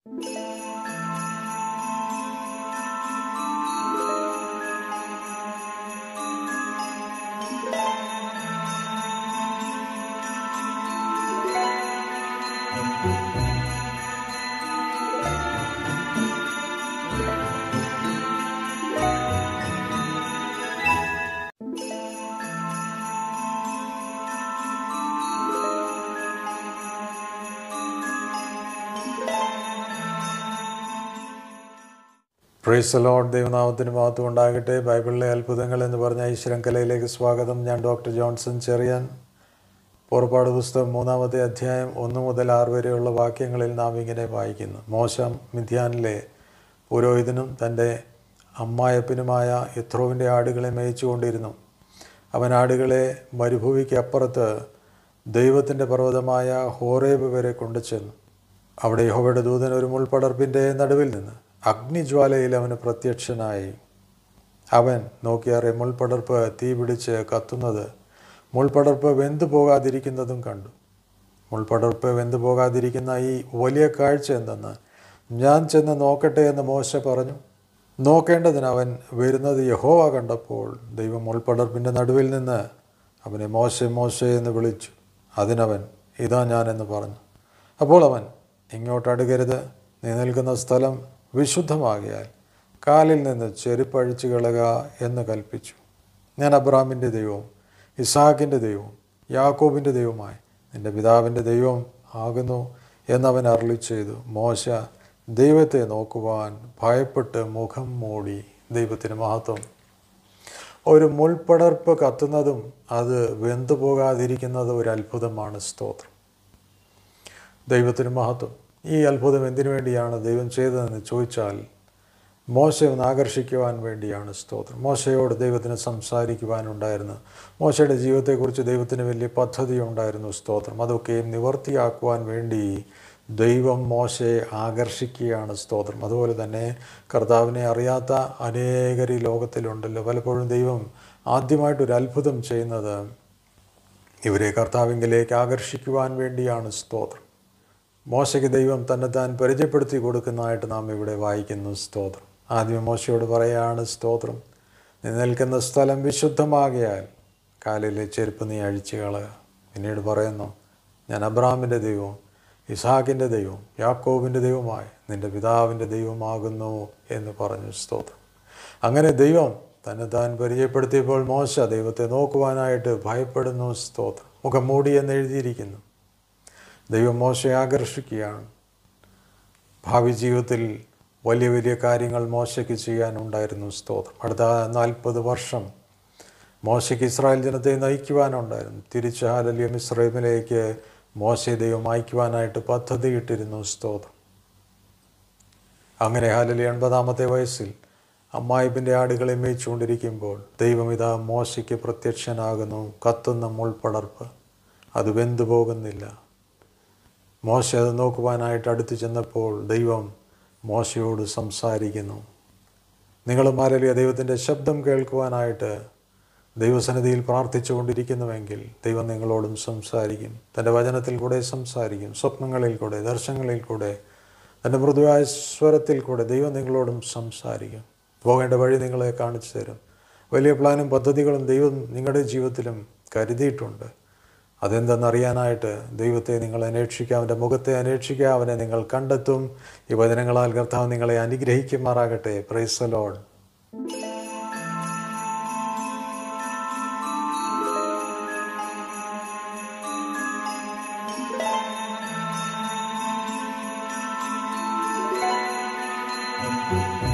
price load ദൈവനാമത്തിന് മഹത്വം ഉണ്ടാകട്ടെ ബൈബിളിലെ അത്ഭുതങ്ങൾ എന്ന് പറഞ്ഞ ഈ ശൃംഖലയിലേക്ക് സ്വാഗതം ഞാൻ ഡോക്ടർ ജോൺസൺ ചെറിയാൻ പുറപ്പാട് പുസ്തകം മൂന്നാമത്തെ അധ്യായം ഒന്ന് മുതൽ ആറ് വരെയുള്ള വാക്യങ്ങളിൽ നാം ഇങ്ങനെ വായിക്കുന്നു മോശം മിഥ്യാനിലെ പുരോഹിതനും തൻ്റെ അമ്മായപ്പനുമായ യത്രോവിൻ്റെ ആടുകളെ മേയിച്ചുകൊണ്ടിരുന്നു അവൻ ആടുകളെ മരുഭൂമിക്ക് അപ്പുറത്ത് ദൈവത്തിൻ്റെ പർവ്വതമായ ഹോറേബ് വരെ കൊണ്ടുചെന്നു അവിടെ യഹോവയുടെ ദൂതൻ ഒരു മുൾപടർപ്പിൻ്റെ നടുവിൽ നിന്ന് അഗ്നിജ്വാലയിൽ അവന് പ്രത്യക്ഷനായി അവൻ നോക്കിയാറെ മുൾപടർപ്പ് തീ പിടിച്ച് കത്തുന്നത് മുൾപടർപ്പ് വെന്തു പോകാതിരിക്കുന്നതും കണ്ടു മുൾപടർപ്പ് വെന്തു പോകാതിരിക്കുന്ന ഈ വലിയ കാഴ്ച എന്തെന്ന് ഞാൻ ചെന്ന് നോക്കട്ടെ എന്ന് മോശ പറഞ്ഞു നോക്കേണ്ടതിന് അവൻ വരുന്നത് യഹോവ കണ്ടപ്പോൾ ദൈവം മുൾപടർപ്പിൻ്റെ നടുവിൽ നിന്ന് അവനെ മോശ മോശ എന്ന് വിളിച്ചു അതിനവൻ ഇതാ ഞാനെന്ന് പറഞ്ഞു അപ്പോൾ അവൻ ഇങ്ങോട്ട് അടുക്കരുത് നീ നിൽക്കുന്ന സ്ഥലം വിശുദ്ധമാകിയാൽ കാലിൽ നിന്ന് ചെരുപ്പഴിച്ചു കളക എന്ന് കൽപ്പിച്ചു ഞാൻ അബ്രാമിൻ്റെ ദൈവവും ഇസാഖിൻ്റെ ദൈവവും യാക്കോബിൻ്റെ ദൈവമായി നിൻ്റെ പിതാവിൻ്റെ ദൈവം ആകുന്നു എന്നവൻ അരുളി ചെയ്തു മോശ ദൈവത്തെ നോക്കുവാൻ ഭയപ്പെട്ട് മുഖം മൂടി ദൈവത്തിന് മഹത്വം ഒരു മുൾപടർപ്പ് കത്തുന്നതും അത് വെന്തു പോകാതിരിക്കുന്നതും ഒരു അത്ഭുതമാണ് സ്തോത്രം ദൈവത്തിന് മഹത്വം ഈ അത്ഭുതം എന്തിനു വേണ്ടിയാണ് ദൈവം ചെയ്തതെന്ന് ചോദിച്ചാൽ മോശയെ ഒന്ന് ആകർഷിക്കുവാൻ വേണ്ടിയാണ് സ്തോത്രം മോശയോട് ദൈവത്തിന് സംസാരിക്കുവാനുണ്ടായിരുന്നു മോശയുടെ ജീവിതത്തെക്കുറിച്ച് ദൈവത്തിന് വലിയ പദ്ധതി ഉണ്ടായിരുന്നു സ്തോത്രം അതൊക്കെയും നിവർത്തിയാക്കുവാൻ വേണ്ടി ദൈവം മോശയെ ആകർഷിക്കുകയാണ് സ്തോത്രം അതുപോലെ തന്നെ കർത്താവിനെ അറിയാത്ത അനേകർ ഈ ലോകത്തിലുണ്ടല്ലോ പലപ്പോഴും ദൈവം ആദ്യമായിട്ടൊരു അത്ഭുതം ചെയ്യുന്നത് ഇവരെ കർത്താവിങ്കിലേക്ക് ആകർഷിക്കുവാൻ വേണ്ടിയാണ് സ്തോത്രം മോശയ്ക്ക് ദൈവം തന്നെ താൻ പരിചയപ്പെടുത്തി കൊടുക്കുന്നതായിട്ട് നാം ഇവിടെ വായിക്കുന്നു സ്തോത്രം ആദ്യം മോശയോട് പറയാണ് സ്തോത്രം നീ നിൽക്കുന്ന സ്ഥലം വിശുദ്ധമാകിയാൽ കാലിലെ ചെരുപ്പ് നീ അഴിച്ചു കളയുക പിന്നീട് പറയുന്നു ഞാൻ അബ്രാമിൻ്റെ ദൈവവും ഇസാഖിൻ്റെ ദൈവവും യാക്കോബിൻ്റെ ദൈവമായി നിൻ്റെ പിതാവിൻ്റെ ദൈവമാകുന്നു എന്ന് പറഞ്ഞു സ്തോത്രം അങ്ങനെ ദൈവം തന്നെ താൻ പരിചയപ്പെടുത്തിയപ്പോൾ മോശ ദൈവത്തെ നോക്കുവാനായിട്ട് ഭയപ്പെടുന്നു സ്തോത്രം മുഖം മൂടി എന്ന് എഴുതിയിരിക്കുന്നു ദൈവം മോശയെ ആകർഷിക്കുകയാണ് ഭാവി ജീവിതത്തിൽ വലിയ വലിയ കാര്യങ്ങൾ മോശയ്ക്ക് ചെയ്യാനുണ്ടായിരുന്നു സ്തോത്രം അടുത്ത നാൽപ്പത് വർഷം മോശയ്ക്ക് ഇസ്രായേൽ ജനത്തെ നയിക്കുവാനുണ്ടായിരുന്നു തിരിച്ച് ഹാലലിയം ഇസ്രൈമിലേക്ക് മോശയെ ദൈവം അയക്കുവാനായിട്ട് പദ്ധതിയിട്ടിരുന്നു സ്തോത്രം അങ്ങനെ ഹാലലി എൺപതാമത്തെ വയസ്സിൽ അമ്മായിപ്പിൻ്റെ ആടുകളെ മേയിച്ചുകൊണ്ടിരിക്കുമ്പോൾ ദൈവം ഇതാ മോശയ്ക്ക് പ്രത്യക്ഷനാകുന്നു കത്തുന്ന മുൾപടർപ്പ് അത് വെന്തു പോകുന്നില്ല മോശ അത് നോക്കുവാനായിട്ട് അടുത്ത് ചെന്നപ്പോൾ ദൈവം മോശയോട് സംസാരിക്കുന്നു നിങ്ങളും ആരലിയ ദൈവത്തിൻ്റെ ശബ്ദം കേൾക്കുവാനായിട്ട് ദൈവസന്നിധിയിൽ പ്രാർത്ഥിച്ചു കൊണ്ടിരിക്കുന്നുവെങ്കിൽ ദൈവം നിങ്ങളോടും സംസാരിക്കും തൻ്റെ വചനത്തിൽ കൂടെ സംസാരിക്കും സ്വപ്നങ്ങളിൽ കൂടെ ദർശനങ്ങളിൽ കൂടെ തൻ്റെ മൃദുവായ സ്വരത്തിൽ കൂടെ ദൈവം നിങ്ങളോടും സംസാരിക്കും പോകേണ്ട വഴി നിങ്ങളെ കാണിച്ചു തരും വലിയ പ്ലാനും പദ്ധതികളും ദൈവം നിങ്ങളുടെ ജീവിതത്തിലും കരുതിയിട്ടുണ്ട് അതെന്തെന്നറിയാനായിട്ട് ദൈവത്തെ നിങ്ങൾ അന്വേഷിക്കുക അവൻ്റെ മുഖത്തെ അന്വേഷിക്കുക അവനെ നിങ്ങൾ കണ്ടെത്തും ഈ വചനങ്ങളാൽ കർത്താവ് നിങ്ങളെ അനുഗ്രഹിക്കുമാറാകട്ടെ പ്രൈസ് ലോഡ് thank you